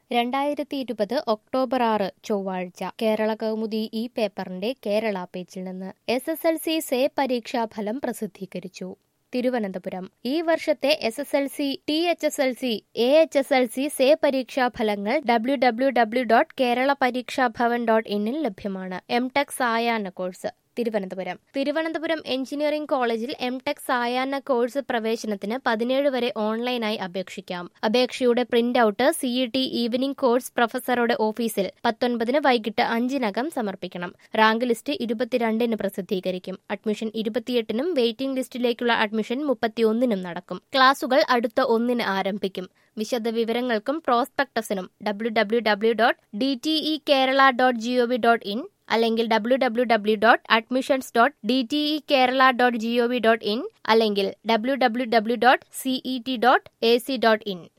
രണ്ടായിരത്തി ഇരുപത് ഒക്ടോബർ ആറ് ചൊവ്വാഴ്ച കേരള കൗമുദി ഈ പേപ്പറിന്റെ കേരള പേജിൽ നിന്ന് S S L C say പരീക്ഷാഫലം പ്രസിദ്ധീകരിച്ചു തിരുവനന്തപുരം ഈ വർഷത്തെ S S L C T H S L C A H S L C say പരീക്ഷാ ഫലങ്ങൾ W W W dot Kerala Pareeksha Bhavan dot ഇന്നിൽ ലഭ്യമാണ് എം ടെക് സായാഹ്ന കോഴ്സ് തിരുവനന്തപുരം തിരുവനന്തപുരം എഞ്ചിനീയറിംഗ് കോളേജിൽ എം ടെക് സായാഹ്ന കോഴ്സ് പ്രവേശനത്തിന് പതിനേഴ് വരെ ഓൺലൈനായി അപേക്ഷിക്കാം അപേക്ഷയുടെ print out C E T evening course പ്രൊഫസറുടെ ഓഫീസിൽ പത്തൊൻപതിന് വൈകിട്ട് അഞ്ചിനകം സമർപ്പിക്കണം റാങ്ക് ലിസ്റ്റ് ഇരുപത്തിരണ്ടിന് പ്രസിദ്ധീകരിക്കും അഡ്മിഷൻ ഇരുപത്തിയെട്ടിനും വെയിറ്റിംഗ് ലിസ്റ്റിലേക്കുള്ള അഡ്മിഷൻ മുപ്പത്തിയൊന്നിനും നടക്കും ക്ലാസുകൾ അടുത്ത ഒന്നിന് ആരംഭിക്കും വിശദ വിവരങ്ങൾക്കും പ്രോസ്പെക്ടസിനും W W W dot D T E Kerala dot G O V dot in അല്ലെങ്കിൽ W W W dot admissions dot D T E Kerala dot G O V dot in അല്ലെങ്കിൽ W W W dot C E T dot A C dot in